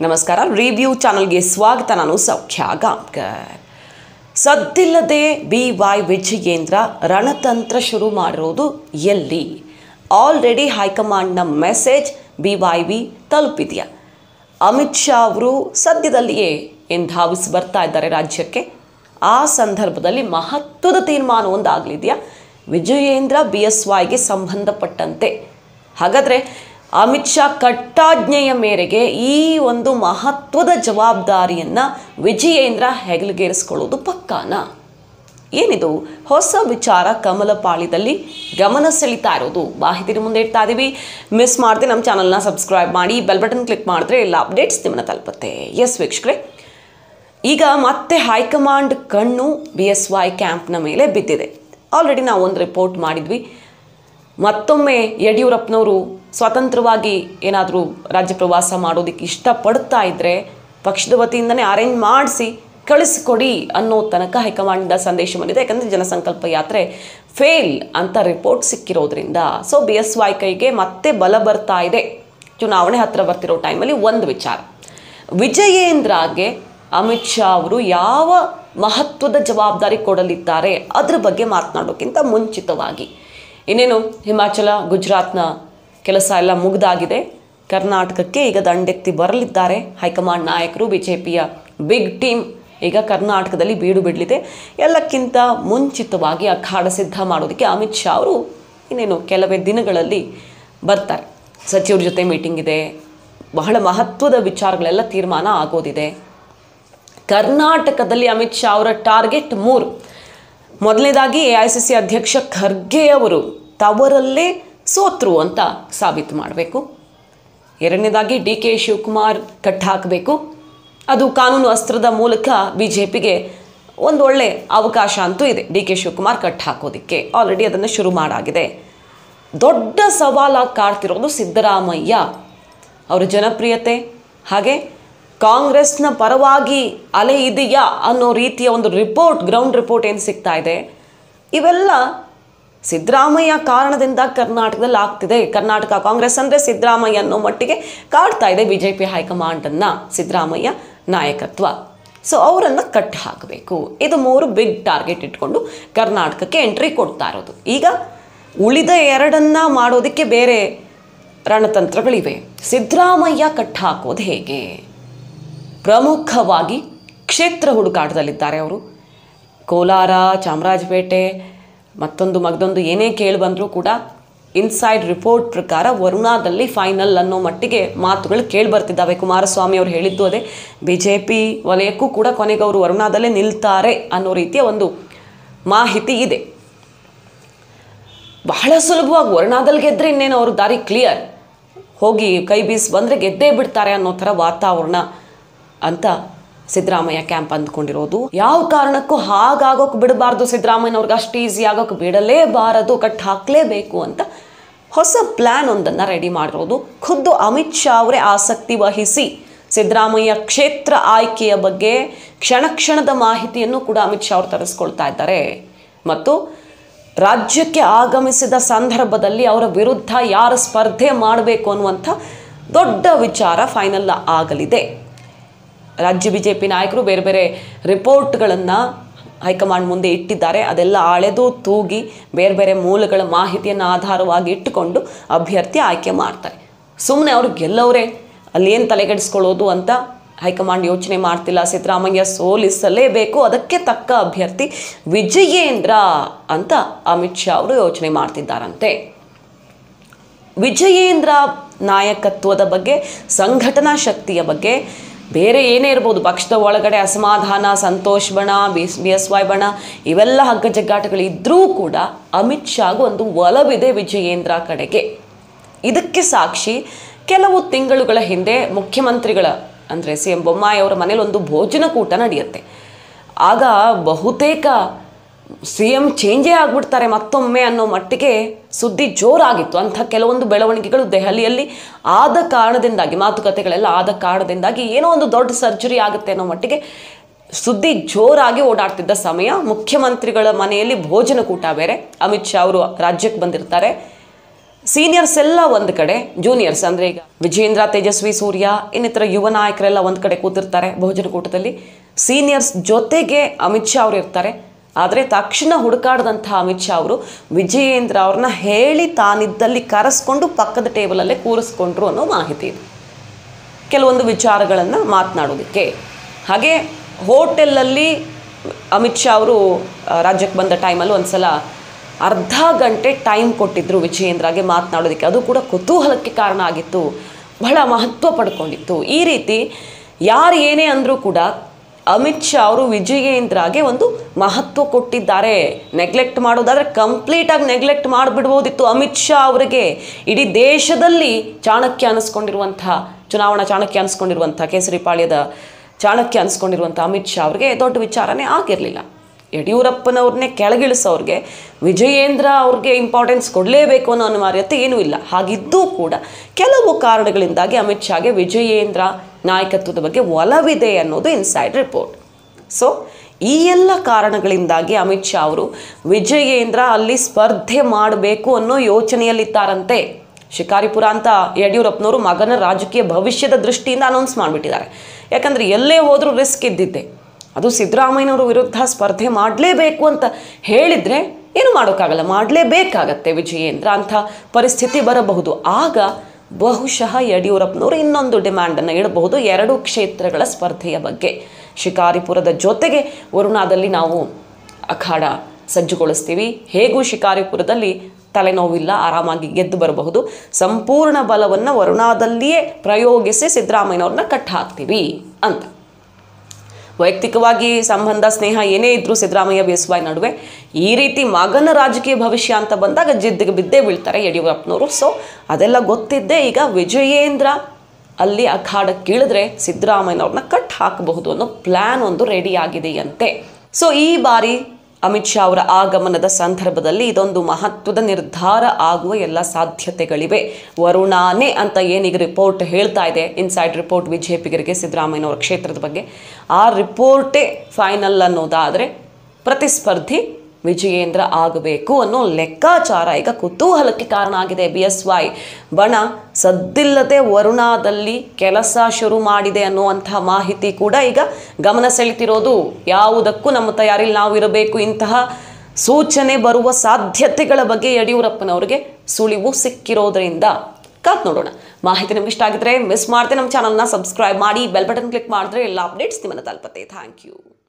ನಮಸ್ಕಾರ ರಿವ್ಯೂ ಚಾನಲ್ಗೆ ಸ್ವಾಗತ ನಾನು ಸೌಖ್ಯ ಗಾಂವ್ಕರ್ ಸದ್ದಿಲ್ಲದೆ ಬಿ ವೈ ವಿಜಯೇಂದ್ರ ರಣತಂತ್ರ ಶುರು ಮಾಡಿರೋದು ಎಲ್ಲಿ ಆಲ್ರೆಡಿ ಹೈಕಮಾಂಡ್ನ ಮೆಸೇಜ್ ಬಿ ವೈ ವಿ ತಲುಪಿದೆಯಾ ಅಮಿತ್ ಶಾ ಅವರು ಸದ್ಯದಲ್ಲಿಯೇ ಏನು ಧಾವಿಸಿ ಬರ್ತಾ ಇದ್ದಾರೆ ರಾಜ್ಯಕ್ಕೆ ಆ ಸಂದರ್ಭದಲ್ಲಿ ಮಹತ್ವದ ತೀರ್ಮಾನವೊಂದು ಆಗಲಿದೆಯಾ ವಿಜಯೇಂದ್ರ ಬಿ ಎಸ್ ವೈಗೆ ಸಂಬಂಧಪಟ್ಟಂತೆ ಹಾಗಾದರೆ ಅಮಿತ್ ಶಾ ಕಟ್ಟಾಜ್ಞೆಯ ಮೇರೆಗೆ ಈ ಒಂದು ಮಹತ್ವದ ಜವಾಬ್ದಾರಿಯನ್ನು ವಿಜಯೇಂದ್ರ ಹೆಗಲಿಗೇರಿಸ್ಕೊಳ್ಳೋದು ಪಕ್ಕಾನಾ ಏನಿದು ಹೊಸ ವಿಚಾರ ಕಮಲಪಾಳಿದಲ್ಲಿ ಗಮನ ಸೆಳೀತಾ ಇರೋದು ಮಾಹಿತಿ ಮುಂದೆ ಇಡ್ತಾ ಇದ್ದೀವಿ ಮಿಸ್ ಮಾಡದೆ ನಮ್ಮ ಚಾನಲ್ನ ಸಬ್ಸ್ಕ್ರೈಬ್ ಮಾಡಿ ಬೆಲ್ ಬಟನ್ ಕ್ಲಿಕ್ ಮಾಡಿದ್ರೆ ಎಲ್ಲ ಅಪ್ಡೇಟ್ಸ್ ನಿಮ್ಮನ್ನ ತಲುಪುತ್ತೆ ಎಸ್ ವೀಕ್ಷಕರೇ ಈಗ ಮತ್ತೆ ಹೈಕಮಾಂಡ್ ಕಣ್ಣು ಬಿ ಎಸ್ ವೈ ಕ್ಯಾಂಪ್ನ ಮೇಲೆ ಬಿದ್ದಿದೆ ಆಲ್ರೆಡಿ ನಾವು ಒಂದು ರಿಪೋರ್ಟ್ ಮಾಡಿದ್ವಿ ಮತ್ತೊಮ್ಮೆ ಯಡಿಯೂರಪ್ಪನವರು ಸ್ವತಂತ್ರವಾಗಿ ಏನಾದರೂ ರಾಜ್ಯ ಪ್ರವಾಸ ಮಾಡೋದಕ್ಕೆ ಇಷ್ಟಪಡ್ತಾ ಇದ್ದರೆ ಪಕ್ಷದ ವತಿಯಿಂದನೇ ಅರೇಂಜ್ ಮಾಡಿಸಿ ಕಳಿಸ್ಕೊಡಿ ಅನ್ನೋ ತನಕ ಹೈಕಮಾಂಡ್ನ ಸಂದೇಶ ಬಂದಿದೆ ಯಾಕಂದರೆ ಜನಸಂಕಲ್ಪ ಯಾತ್ರೆ ಫೇಲ್ ಅಂತ ರಿಪೋರ್ಟ್ ಸಿಕ್ಕಿರೋದ್ರಿಂದ ಸೊ ಬಿ ಎಸ್ ವೈ ಕೈಗೆ ಮತ್ತೆ ಬಲ ಬರ್ತಾ ಇದೆ ಚುನಾವಣೆ ಹತ್ತಿರ ಬರ್ತಿರೋ ಟೈಮಲ್ಲಿ ಒಂದು ವಿಚಾರ ವಿಜಯೇಂದ್ರಗೆ ಅಮಿತ್ ಶಾ ಅವರು ಯಾವ ಮಹತ್ವದ ಜವಾಬ್ದಾರಿ ಕೊಡಲಿದ್ದಾರೆ ಅದ್ರ ಬಗ್ಗೆ ಮಾತನಾಡೋಕ್ಕಿಂತ ಮುಂಚಿತವಾಗಿ ಇನ್ನೇನು ಹಿಮಾಚಲ ಗುಜರಾತ್ನ ಕೆಲಸ ಎಲ್ಲ ಮುಗ್ದಾಗಿದೆ ಕರ್ನಾಟಕಕ್ಕೆ ಈಗ ದಂಡೆತ್ತಿ ಬರಲಿದ್ದಾರೆ ಹೈಕಮಾಂಡ್ ನಾಯಕರು ಬಿ ಜೆ ಪಿಯ ಬಿಗ್ ಟೀಮ್ ಈಗ ಕರ್ನಾಟಕದಲ್ಲಿ ಬೀಡು ಬಿಡಲಿದೆ ಎಲ್ಲಕ್ಕಿಂತ ಮುಂಚಿತವಾಗಿ ಅಖಾಡ ಸಿದ್ಧ ಮಾಡೋದಕ್ಕೆ ಅಮಿತ್ ಶಾ ಅವರು ಇನ್ನೇನು ಕೆಲವೇ ದಿನಗಳಲ್ಲಿ ಬರ್ತಾರೆ ಸಚಿವರ ಜೊತೆ ಮೀಟಿಂಗ್ ಇದೆ ಬಹಳ ಮಹತ್ವದ ವಿಚಾರಗಳೆಲ್ಲ ತೀರ್ಮಾನ ಆಗೋದಿದೆ ಕರ್ನಾಟಕದಲ್ಲಿ ಅಮಿತ್ ಶಾ ಅವರ ಟಾರ್ಗೆಟ್ ಮೂರು ಮೊದಲನೇದಾಗಿ ಎ ಐ ಸಿ ಸಿ ಅಧ್ಯಕ್ಷ ಖರ್ಗೆ ಅವರು ತವರಲ್ಲೇ ಸೋತ್ರು ಅಂತ ಸಾಬೀತು ಮಾಡಬೇಕು ಎರಡನೇದಾಗಿ ಡಿ ಕೆ ಶಿವಕುಮಾರ್ ಕಟ್ ಹಾಕಬೇಕು ಅದು ಕಾನೂನು ಅಸ್ತ್ರದ ಮೂಲಕ ಬಿ ಜೆ ಪಿಗೆ ಒಂದು ಒಳ್ಳೆ ಅವಕಾಶ ಅಂತೂ ಇದೆ ಡಿ ಕೆ ಶಿವಕುಮಾರ್ ಕಟ್ ಹಾಕೋದಕ್ಕೆ ಆಲ್ರೆಡಿ ಅದನ್ನು ಶುರು ಮಾಡಾಗಿದೆ ದೊಡ್ಡ ಸವಾಲಾಗಿ ಕಾಡ್ತಿರೋದು ಸಿದ್ದರಾಮಯ್ಯ ಅವರ ಜನಪ್ರಿಯತೆ ಹಾಗೆ ಕಾಂಗ್ರೆಸ್ನ ಪರವಾಗಿ ಅಲೆ ಇದೆಯಾ ಅನ್ನೋ ರೀತಿಯ ಒಂದು ರಿಪೋರ್ಟ್ ಗ್ರೌಂಡ್ ರಿಪೋರ್ಟ್ ಏನು ಸಿಗ್ತಾ ಇದೆ ಇವೆಲ್ಲ ಸಿದ್ದರಾಮಯ್ಯ ಕಾರಣದಿಂದ ಕರ್ನಾಟಕದಲ್ಲಿ ಆಗ್ತಿದೆ ಕರ್ನಾಟಕ ಕಾಂಗ್ರೆಸ್ ಅಂದರೆ ಸಿದ್ದರಾಮಯ್ಯ ಅನ್ನೋ ಮಟ್ಟಿಗೆ ಕಾಡ್ತಾ ಇದೆ ಬಿ ಜೆ ಪಿ ಹೈಕಮಾಂಡನ್ನು ಸಿದ್ದರಾಮಯ್ಯ ನಾಯಕತ್ವ ಸೊ ಅವರನ್ನು ಕಟ್ ಹಾಕಬೇಕು ಇದು ಮೂರು ಬಿಗ್ ಟಾರ್ಗೆಟ್ ಇಟ್ಕೊಂಡು ಕರ್ನಾಟಕಕ್ಕೆ ಎಂಟ್ರಿ ಕೊಡ್ತಾ ಇರೋದು ಈಗ ಉಳಿದ ಎರಡನ್ನ ಮಾಡೋದಕ್ಕೆ ಬೇರೆ ರಣತಂತ್ರಗಳಿವೆ ಸಿದ್ದರಾಮಯ್ಯ ಕಟ್ ಹಾಕೋದು ಹೇಗೆ ಪ್ರಮುಖವಾಗಿ ಕ್ಷೇತ್ರ ಹುಡುಕಾಟದಲ್ಲಿದ್ದಾರೆ ಅವರು ಕೋಲಾರ ಚಾಮರಾಜಪೇಟೆ ಮತ್ತೊಂದು ಮಗದೊಂದು ಏನೇ ಕೇಳಿ ಬಂದರೂ ಕೂಡ ಇನ್ಸೈಡ್ ರಿಪೋರ್ಟ್ ಪ್ರಕಾರ ವರುಣಾದಲ್ಲಿ ಫೈನಲ್ ಅನ್ನೋ ಮಟ್ಟಿಗೆ ಮಾತುಗಳು ಕೇಳಿ ಬರ್ತಿದ್ದಾವೆ ಕುಮಾರಸ್ವಾಮಿ ಅವರು ಹೇಳಿದ್ದು ಅದೇ ಬಿ ಜೆ ಪಿ ವಲಯಕ್ಕೂ ಕೂಡ ಕೊನೆಗೆ ಅವರು ವರುಣಾದಲ್ಲೇ ನಿಲ್ತಾರೆ ಅನ್ನೋ ರೀತಿಯ ಒಂದು ಮಾಹಿತಿ ಇದೆ ಬಹಳ ಸುಲಭವಾಗಿ ವರುಣಾದಲ್ಲಿ ಗೆದ್ದರೆ ಇನ್ನೇನು ಅವ್ರ ದಾರಿ ಕ್ಲಿಯರ್ ಹೋಗಿ ಕೈ ಬೀಸಿ ಬಂದರೆ ಗೆದ್ದೇ ಬಿಡ್ತಾರೆ ಅನ್ನೋ ಥರ ವಾತಾವರಣ ಅಂತ ಸಿದ್ದರಾಮಯ್ಯ ಕ್ಯಾಂಪ್ ಅಂದ್ಕೊಂಡಿರೋದು ಯಾವ ಕಾರಣಕ್ಕೂ ಹಾಗಾಗೋಕೆ ಬಿಡಬಾರ್ದು ಸಿದ್ದರಾಮಯ್ಯನವ್ರಿಗೆ ಅಷ್ಟು ಈಸಿ ಆಗೋಕೆ ಬಿಡಲೇಬಾರದು ಕಟ್ ಹಾಕಲೇಬೇಕು ಅಂತ ಹೊಸ ಪ್ಲ್ಯಾನ್ ಒಂದನ್ನು ರೆಡಿ ಮಾಡಿರೋದು ಖುದ್ದು ಅಮಿತ್ ಶಾ ಅವರೇ ಆಸಕ್ತಿ ವಹಿಸಿ ಸಿದ್ದರಾಮಯ್ಯ ಕ್ಷೇತ್ರ ಆಯ್ಕೆಯ ಬಗ್ಗೆ ಕ್ಷಣ ಕ್ಷಣದ ಮಾಹಿತಿಯನ್ನು ಕೂಡ ಅಮಿತ್ ಶಾ ಅವರು ತರಿಸ್ಕೊಳ್ತಾ ಇದ್ದಾರೆ ಮತ್ತು ರಾಜ್ಯಕ್ಕೆ ಆಗಮಿಸಿದ ಸಂದರ್ಭದಲ್ಲಿ ಅವರ ವಿರುದ್ಧ ಯಾರು ಸ್ಪರ್ಧೆ ಮಾಡಬೇಕು ಅನ್ನುವಂಥ ದೊಡ್ಡ ವಿಚಾರ ಫೈನಲ್ ಆಗಲಿದೆ ರಾಜ್ಯ ಬಿ ಜೆ ಪಿ ನಾಯಕರು ಬೇರೆ ಬೇರೆ ರಿಪೋರ್ಟ್ಗಳನ್ನು ಹೈಕಮಾಂಡ್ ಮುಂದೆ ಇಟ್ಟಿದ್ದಾರೆ ಅದೆಲ್ಲ ಅಳೆದು ತೂಗಿ ಬೇರೆ ಬೇರೆ ಮೂಲಗಳ ಮಾಹಿತಿಯನ್ನು ಆಧಾರವಾಗಿ ಇಟ್ಟುಕೊಂಡು ಅಭ್ಯರ್ಥಿ ಆಯ್ಕೆ ಮಾಡ್ತಾರೆ ಸುಮ್ಮನೆ ಅವರು ಗೆಲ್ಲವರೇ ಅಲ್ಲಿ ಏನು ತಲೆಗೆಡಿಸ್ಕೊಳ್ಳೋದು ಅಂತ ಹೈಕಮಾಂಡ್ ಯೋಚನೆ ಮಾಡ್ತಿಲ್ಲ ಸಿದ್ದರಾಮಯ್ಯ ಸೋಲಿಸಲೇಬೇಕು ಅದಕ್ಕೆ ತಕ್ಕ ಅಭ್ಯರ್ಥಿ ವಿಜಯೇಂದ್ರ ಅಂತ ಅಮಿತ್ ಶಾ ಅವರು ಯೋಚನೆ ಮಾಡ್ತಿದ್ದಾರಂತೆ ವಿಜಯೇಂದ್ರ ನಾಯಕತ್ವದ ಬಗ್ಗೆ ಸಂಘಟನಾ ಶಕ್ತಿಯ ಬಗ್ಗೆ ಬೇರೆ ಏನೇ ಇರ್ಬೋದು ಪಕ್ಷದ ಒಳಗಡೆ ಅಸಮಾಧಾನ ಸಂತೋಷ್ ಬಣ ಬಿ ಬಿ ಎಸ್ ವೈ ಬಣ ಇವೆಲ್ಲ ಹಗ್ಗಜಗ್ಗಾಟಗಳಿದ್ದರೂ ಕೂಡ ಅಮಿತ್ ಶಾಗೂ ಒಂದು ಒಲವಿದೆ ವಿಜಯೇಂದ್ರ ಕಡೆಗೆ ಇದಕ್ಕೆ ಸಾಕ್ಷಿ ಕೆಲವು ತಿಂಗಳುಗಳ ಹಿಂದೆ ಮುಖ್ಯಮಂತ್ರಿಗಳ ಅಂದರೆ ಸಿ ಎಂ ಬೊಮ್ಮಾಯಿ ಅವರ ಮನೇಲಿ ಒಂದು ಭೋಜನ ಕೂಟ ನಡೆಯುತ್ತೆ ಆಗ ಬಹುತೇಕ ಸಿ ಎಂ ಚೇಂಜೇ ಆಗಿಬಿಡ್ತಾರೆ ಮತ್ತೊಮ್ಮೆ ಅನ್ನೋ ಮಟ್ಟಿಗೆ ಸುದ್ದಿ ಜೋರಾಗಿತ್ತು ಅಂಥ ಕೆಲವೊಂದು ಬೆಳವಣಿಗೆಗಳು ದೆಹಲಿಯಲ್ಲಿ ಆದ ಕಾರಣದಿಂದಾಗಿ ಮಾತುಕತೆಗಳೆಲ್ಲ ಆದ ಕಾರಣದಿಂದಾಗಿ ಏನೋ ಒಂದು ದೊಡ್ಡ ಸರ್ಜರಿ ಆಗುತ್ತೆ ಅನ್ನೋ ಮಟ್ಟಿಗೆ ಸುದ್ದಿ ಜೋರಾಗಿ ಓಡಾಡ್ತಿದ್ದ ಸಮಯ ಮುಖ್ಯಮಂತ್ರಿಗಳ ಮನೆಯಲ್ಲಿ ಭೋಜನ ಕೂಟ ಬೇರೆ ಅಮಿತ್ ಶಾ ಅವರು ರಾಜ್ಯಕ್ಕೆ ಬಂದಿರ್ತಾರೆ ಸೀನಿಯರ್ಸ್ ಎಲ್ಲ ಒಂದು ಕಡೆ ಜೂನಿಯರ್ಸ್ ಅಂದರೆ ಈಗ ವಿಜೇಂದ್ರ ತೇಜಸ್ವಿ ಸೂರ್ಯ ಇನ್ನಿತರ ಯುವ ನಾಯಕರೆಲ್ಲ ಒಂದು ಕಡೆ ಕೂತಿರ್ತಾರೆ ಬಹುಜನ ಕೂಟದಲ್ಲಿ ಸೀನಿಯರ್ಸ್ ಜೊತೆಗೆ ಅಮಿತ್ ಶಾ ಅವರು ಇರ್ತಾರೆ ಆದರೆ ತಕ್ಷಣ ಹುಡುಕಾಡದಂಥ ಅಮಿತ್ ಶಾ ಅವರು ವಿಜಯೇಂದ್ರ ಅವ್ರನ್ನ ಹೇಳಿ ತಾನಿದ್ದಲ್ಲಿ ಕರೆಸ್ಕೊಂಡು ಪಕ್ಕದ ಟೇಬಲಲ್ಲೇ ಕೂರಿಸ್ಕೊಂಡ್ರು ಅನ್ನೋ ಮಾಹಿತಿ ಇದೆ ಕೆಲವೊಂದು ವಿಚಾರಗಳನ್ನು ಮಾತನಾಡೋದಕ್ಕೆ ಹಾಗೆ ಹೋಟೆಲಲ್ಲಿ ಅಮಿತ್ ಶಾ ಅವರು ಆ, ರಾಜ್ಯಕ್ಕೆ ಬಂದ ಟೈಮಲ್ಲಿ ಒಂದು ಸಲ ಅರ್ಧ ಗಂಟೆ ಟೈಮ್ ಕೊಟ್ಟಿದ್ದರು ವಿಜಯೇಂದ್ರಗೆ ಮಾತನಾಡೋದಕ್ಕೆ ಅದು ಕೂಡ ಕುತೂಹಲಕ್ಕೆ ಕಾರಣ ಆಗಿತ್ತು ಬಹಳ ಮಹತ್ವ ಪಡ್ಕೊಂಡಿತ್ತು ಈ ರೀತಿ ಯಾರು ಏನೇ ಅಂದರೂ ಕೂಡ ಅಮಿತ್ ಶಾ ಅವರು ವಿಜಯೇಂದ್ರಗೆ ಒಂದು ಮಹತ್ವ ಕೊಟ್ಟಿದ್ದಾರೆ ನೆಗ್ಲೆಕ್ಟ್ ಮಾಡೋದಾದರೆ ಕಂಪ್ಲೀಟಾಗಿ ನೆಗ್ಲೆಕ್ಟ್ ಮಾಡಿಬಿಡ್ಬೋದಿತ್ತು ಅಮಿತ್ ಶಾ ಅವರಿಗೆ ಇಡೀ ದೇಶದಲ್ಲಿ ಚಾಣಕ್ಯ ಅನ್ನಿಸ್ಕೊಂಡಿರುವಂಥ ಚುನಾವಣಾ ಚಾಣಕ್ಯ ಅನ್ನಿಸ್ಕೊಂಡಿರುವಂಥ ಕೇಸರಿಪಾಳ್ಯದ ಚಾಣಕ್ಯ ಅನ್ನಿಸ್ಕೊಂಡಿರುವಂಥ ಅಮಿತ್ ಶಾ ಅವ್ರಿಗೆ ದೊಡ್ಡ ವಿಚಾರನೇ ಆಗಿರಲಿಲ್ಲ ಯಡಿಯೂರಪ್ಪನವ್ರನ್ನೇ ಕೆಳಗಿಳಿಸೋರಿಗೆ ವಿಜಯೇಂದ್ರ ಅವ್ರಿಗೆ ಇಂಪಾರ್ಟೆನ್ಸ್ ಕೊಡಲೇಬೇಕು ಅನ್ನೋ ಅನಿವಾರ್ಯತೆ ಏನೂ ಇಲ್ಲ ಹಾಗಿದ್ದೂ ಕೂಡ ಕೆಲವು ಕಾರಣಗಳಿಂದಾಗಿ ಅಮಿತ್ ಶಾಗೆ ವಿಜಯೇಂದ್ರ ನಾಯಕತ್ವದ ಬಗ್ಗೆ ಒಲವಿದೆ ಅನ್ನೋದು ಇನ್ಸೈಡ್ ರಿಪೋರ್ಟ್ ಸೊ ಈ ಎಲ್ಲ ಕಾರಣಗಳಿಂದಾಗಿ ಅಮಿತ್ ಶಾ ಅವರು ವಿಜಯೇಂದ್ರ ಅಲ್ಲಿ ಸ್ಪರ್ಧೆ ಮಾಡಬೇಕು ಅನ್ನೋ ಯೋಚನೆಯಲ್ಲಿದ್ದಾರಂತೆ ಶಿಕಾರಿಪುರ ಅಂತ ಯಡಿಯೂರಪ್ಪನವರು ಮಗನ ರಾಜಕೀಯ ಭವಿಷ್ಯದ ದೃಷ್ಟಿಯಿಂದ ಅನೌನ್ಸ್ ಮಾಡಿಬಿಟ್ಟಿದ್ದಾರೆ ಯಾಕಂದರೆ ಎಲ್ಲೇ ಹೋದರೂ ರಿಸ್ಕ್ ಇದ್ದಿದ್ದೆ ಅದು ಸಿದ್ದರಾಮಯ್ಯನವ್ರ ವಿರುದ್ಧ ಸ್ಪರ್ಧೆ ಮಾಡಲೇಬೇಕು ಅಂತ ಹೇಳಿದರೆ ಏನು ಮಾಡೋಕ್ಕಾಗಲ್ಲ ಮಾಡಲೇಬೇಕಾಗತ್ತೆ ವಿಜಯೇಂದ್ರ ಅಂಥ ಪರಿಸ್ಥಿತಿ ಬರಬಹುದು ಆಗ ಬಹುಶಃ ಯಡಿಯೂರಪ್ಪನವರು ಇನ್ನೊಂದು ಡಿಮ್ಯಾಂಡನ್ನು ಇಡಬಹುದು ಎರಡು ಕ್ಷೇತ್ರಗಳ ಸ್ಪರ್ಧೆಯ ಬಗ್ಗೆ ಶಿಕಾರಿಪುರದ ಜೊತೆಗೆ ವರುಣಾದಲ್ಲಿ ನಾವು ಅಖಾಡ ಸಜ್ಜುಗೊಳಿಸ್ತೀವಿ ಹೇಗೂ ಶಿಕಾರಿಪುರದಲ್ಲಿ ತಲೆನೋವಿಲ್ಲ ಆರಾಮಾಗಿ ಗೆದ್ದು ಬರಬಹುದು ಸಂಪೂರ್ಣ ಬಲವನ್ನು ವರುಣಾದಲ್ಲಿಯೇ ಪ್ರಯೋಗಿಸಿ ಸಿದ್ದರಾಮಯ್ಯನವ್ರನ್ನ ಕಟ್ ಹಾಕ್ತೀವಿ ಅಂತ ವೈಯಕ್ತಿಕವಾಗಿ ಸಂಬಂಧ ಸ್ನೇಹ ಏನೇ ಇದ್ರೂ ಸಿದ್ದರಾಮಯ್ಯ ಬಿ ಎಸ್ ವೈ ನಡುವೆ ಈ ರೀತಿ ಮಗನ ರಾಜಕೀಯ ಭವಿಷ್ಯ ಅಂತ ಬಂದಾಗ ಜಿದ್ದಿಗೆ ಬಿದ್ದೇ ಬೀಳ್ತಾರೆ ಯಡಿಯೂರಪ್ಪನವರು ಸೊ ಅದೆಲ್ಲ ಗೊತ್ತಿದ್ದೇ ಈಗ ವಿಜಯೇಂದ್ರ ಅಲ್ಲಿ ಅಖಾಡಕ್ಕಿಳಿದ್ರೆ ಸಿದ್ದರಾಮಯ್ಯನವ್ರನ್ನ ಕಟ್ ಹಾಕಬಹುದು ಅನ್ನೋ ಪ್ಲ್ಯಾನ್ ಒಂದು ರೆಡಿ ಆಗಿದೆಯಂತೆ ಸೊ ಈ ಬಾರಿ ಅಮಿತ್ ಶಾ ಅವರ ಆಗಮನದ ಸಂದರ್ಭದಲ್ಲಿ ಇದೊಂದು ಮಹತ್ವದ ನಿರ್ಧಾರ ಆಗುವ ಎಲ್ಲ ಸಾಧ್ಯತೆಗಳಿವೆ ವರುಣಾನೆ ಅಂತ ಏನೀಗ ರಿಪೋರ್ಟ್ ಹೇಳ್ತಾ ಇದೆ ಇನ್ಸೈಡ್ ರಿಪೋರ್ಟ್ ಬಿಜೆಪಿಗರಿಗೆ ಸಿದ್ದರಾಮಯ್ಯನವರ ಕ್ಷೇತ್ರದ ಬಗ್ಗೆ ಆ ರಿಪೋರ್ಟೇ ಫೈನಲ್ ಅನ್ನೋದಾದರೆ ಪ್ರತಿಸ್ಪರ್ಧಿ ವಿಜಯೇಂದ್ರ ಆಗಬೇಕು ಅನ್ನೋ ಲೆಕ್ಕಾಚಾರ ಈಗ ಕುತೂಹಲಕ್ಕೆ ಕಾರಣ ಆಗಿದೆ ಬಿ ಎಸ್ ವೈ ಬಣ ಸದ್ದಿಲ್ಲದೆ ವರುಣಾದಲ್ಲಿ ಕೆಲಸ ಶುರು ಮಾಡಿದೆ ಅನ್ನುವಂಥ ಮಾಹಿತಿ ಕೂಡ ಈಗ ಗಮನ ಸೆಳೆತಿರೋದು ಯಾವುದಕ್ಕೂ ನಮ್ಮ ತಯಾರಿಲಿ ನಾವು ಇರಬೇಕು ಇಂತಹ ಸೂಚನೆ ಬರುವ ಸಾಧ್ಯತೆಗಳ ಬಗ್ಗೆ ಯಡಿಯೂರಪ್ಪನವರಿಗೆ ಸುಳಿವು ಸಿಕ್ಕಿರೋದ್ರಿಂದ ಕಾತ್ ನೋಡೋಣ ಮಾಹಿತಿ ನಿಮ್ಗೆ ಇಷ್ಟ ಆಗಿದ್ರೆ ಮಿಸ್ ಮಾಡದೆ ನಮ್ಮ ಚಾನಲ್ನ ಸಬ್ಸ್ಕ್ರೈಬ್ ಮಾಡಿ ಬೆಲ್ ಬಟನ್ ಕ್ಲಿಕ್ ಮಾಡಿದ್ರೆ ಎಲ್ಲ ಅಪ್ಡೇಟ್ಸ್ ನಿಮ್ಮನ್ನು ತಲುಪತ್ತೆ ಥ್ಯಾಂಕ್ ಯು